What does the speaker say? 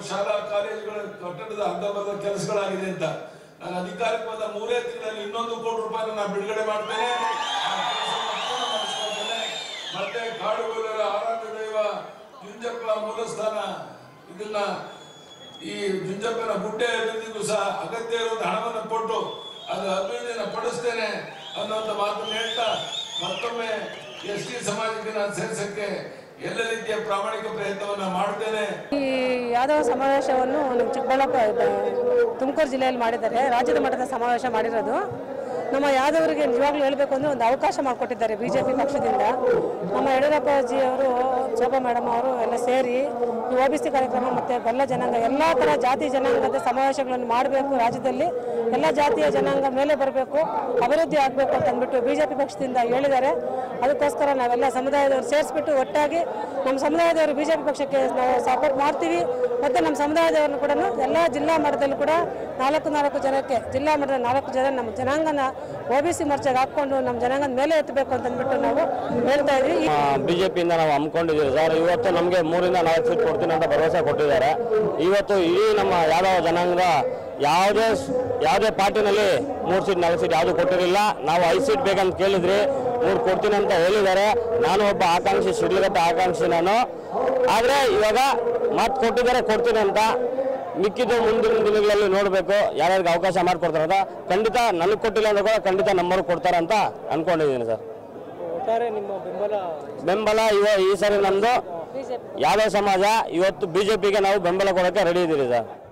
ಶಾಲಾ ಕಾಲೇಜುಗಳ ಕಟ್ಟಡದ ಅರ್ಧಂಬರ್ಧ ಕೆಲಸಗಳಾಗಿದೆ ಅಂತ ನಾನು ಅಧಿಕಾರಿಕವಾದ ಮೂರೇ ತಿಂಗಳಲ್ಲಿ ಇನ್ನೊಂದು ಕೋಟಿ ರೂಪಾಯಿ ನಾನು ಬಿಡುಗಡೆ ಮಾಡ್ತೇನೆ ಆ ಕೆಲಸವನ್ನ ಪೂರ್ಣ ಮಾಡಿಸ್ಕೊಳ್ತೇನೆ. ಮತ್ತೆ ಕಾಡುಗೊಲ್ಲರ ಆರಾಧ್ಯ ದೈವ ಜುಂಜಪ್ಪ ಮೂಲಸ್ಥಾನ ಇದನ್ನ ಈ ಜುಂಜಪ್ಪನ ಗುಡ್ಡೆ ಅಭಿವೃದ್ಧಿಗೂ ಸಹ ಅಗತ್ಯ ಇರುವಂತ ಹಣವನ್ನು ಕೊಟ್ಟು ಅದು ಅಭಿವೃದ್ಧಿಯನ್ನು ಪಡಿಸ್ತೇನೆ ಅನ್ನುವಂಥ ಮಾತನ್ನು ಹೇಳ್ತಾ ಮತ್ತೊಮ್ಮೆ ಎಸ್ ಟಿ ಸಮಾಜಕ್ಕೆ ನಾನು ಸೇರಿಸಕ್ಕೆ ಎಲ್ಲ ರೀತಿಯ ಪ್ರಾಮಾಣಿಕ ಪ್ರಯತ್ನವನ್ನ ಮಾಡ್ತೇನೆ ಈ ಯಾದವ ಸಮಾವೇಶವನ್ನು ನಮ್ಮ ಚಿಕ್ಕಬಳ್ಳಾಪುರ ತುಮಕೂರು ಜಿಲ್ಲೆಯಲ್ಲಿ ಮಾಡಿದ್ದಾರೆ ರಾಜ್ಯದ ಮಟ್ಟದ ಸಮಾವೇಶ ಮಾಡಿರೋದು ನಮ್ಮ ಯಾದವರಿಗೆ ನಿಜವಾಗ್ಲೂ ಹೇಳಬೇಕು ಅಂದರೆ ಒಂದು ಅವಕಾಶ ಮಾಡಿಕೊಟ್ಟಿದ್ದಾರೆ ಬಿ ಜೆ ಪಿ ಪಕ್ಷದಿಂದ ನಮ್ಮ ಯಡಿಯೂರಪ್ಪಾಜಿ ಅವರು ಶೋಭಾ ಮೇಡಮ್ ಅವರು ಎಲ್ಲ ಸೇರಿ ಈ ಒ ಬಿ ಸಿ ಕಾರ್ಯಕ್ರಮ ಮತ್ತು ಗಲ್ಲ ಜನಾಂಗ ಎಲ್ಲ ಥರ ಜಾತಿ ಜನಾಂಗದ ಸಮಾವೇಶಗಳನ್ನು ಮಾಡಬೇಕು ರಾಜ್ಯದಲ್ಲಿ ಎಲ್ಲ ಜಾತಿಯ ಜನಾಂಗ ಮೇಲೆ ಬರಬೇಕು ಅಭಿವೃದ್ಧಿ ಆಗಬೇಕು ಅಂತ ಅಂದ್ಬಿಟ್ಟು ಬಿ ಜೆ ಪಿ ಪಕ್ಷದಿಂದ ಹೇಳಿದ್ದಾರೆ ಅದಕ್ಕೋಸ್ಕರ ನಾವೆಲ್ಲ ಸಮುದಾಯದವರು ಸೇರಿಸ್ಬಿಟ್ಟು ಒಟ್ಟಾಗಿ ನಮ್ಮ ಸಮುದಾಯದವರು ಬಿ ಜೆ ಪಿ ಪಕ್ಷಕ್ಕೆ ನಾವು ಸಪೋರ್ಟ್ ಮಾಡ್ತೀವಿ ಮತ್ತು ನಮ್ಮ ಸಮುದಾಯದವ್ರನ್ನು ಕೂಡ ಎಲ್ಲ ಜಿಲ್ಲಾ ಮಟ್ಟದಲ್ಲೂ ಕೂಡ ನಾಲ್ಕು ನಾಲ್ಕು ಜನಕ್ಕೆ ಜಿಲ್ಲಾ ಮಟ್ಟದ ನಾಲ್ಕು ಜನ ನಮ್ಮ ಜನಾಂಗನ ಒ ಬಿ ಸಿ ಮೋರ್ಚಾಗೆ ಹಾಕ್ಕೊಂಡು ನಮ್ಮ ಜನಾಂಗದ ಮೇಲೆ ಎತ್ತಬೇಕು ಅಂತ ಅಂದ್ಬಿಟ್ಟು ನಾವು ಹೇಳ್ತಾ ಇದ್ವಿ ಈ ಬಿಜೆಪಿಯಿಂದ ನಾವು ಹಮ್ಮಿಕೊಂಡಿದ್ದೀವಿ ಸರ್ ಇವತ್ತು ನಮಗೆ ಮೂರಿಂದ ನಾಲ್ಕು ಸೀಟ್ ಕೊಡ್ತೀನಿ ಅಂತ ಭರವಸೆ ಕೊಟ್ಟಿದ್ದಾರೆ ಇವತ್ತು ಇಡೀ ನಮ್ಮ ಯಾದವ ಜನಾಂಗದ ಯಾವುದೇ ಸ್- ಯಾವುದೇ ಪಾರ್ಟಿನಲ್ಲಿ ಮೂರು ಸೀಟ್ ನಾಲ್ಕು ಸೀಟ್ ಯಾವುದು ಕೊಟ್ಟಿರಲಿಲ್ಲ ನಾವು ಐದು ಸೀಟ್ ಬೇಕಂತ ಕೇಳಿದ್ರಿ ಮೂರು ಕೊಡ್ತೀನಿ ಅಂತ ಹೇಳಿದ್ದಾರೆ ನಾನು ಒಬ್ಬ ಆಕಾಂಕ್ಷಿ ಶಿಡ್ಲಘಟ್ಟ ಆಕಾಂಕ್ಷಿ ನಾನು ಆದರೆ ಇವಾಗ ಮಾತು ಕೊಟ್ಟಿದ್ದಾರೆ ಕೊಡ್ತೀನಿ ಅಂತ ಮಿಕ್ಕಿದ್ದು ಮುಂದಿನ ದಿನಗಳಲ್ಲಿ ನೋಡಬೇಕು ಯಾರ್ಯಾರಿಗೆ ಅವಕಾಶ ಮಾಡಿಕೊಡ್ತಾರೆ ಅಂತ ಖಂಡಿತ ನನಗೆ ಕೊಟ್ಟಿಲ್ಲ ಅಂದ್ರೆ ಕೂಡ ಖಂಡಿತ ನಮ್ಮವ್ರಿಗೆ ಕೊಡ್ತಾರೆ ಅಂತ ಅನ್ಕೊಂಡಿದ್ದೀನಿ ಸರ್ ಒಟ್ಟಾರೆ ನಿಮ್ಮ ಬೆಂಬಲ ಬೆಂಬಲ ಇವ ಈ ಸರಿ ನಮ್ದು ಯಾದವ ಸಮಾಜ ಇವತ್ತು ಬಿಜೆಪಿಗೆ ನಾವು ಬೆಂಬಲ ಕೊಡೋಕೆ ರೆಡಿ ಇದ್ದೀರಿ ಸರ್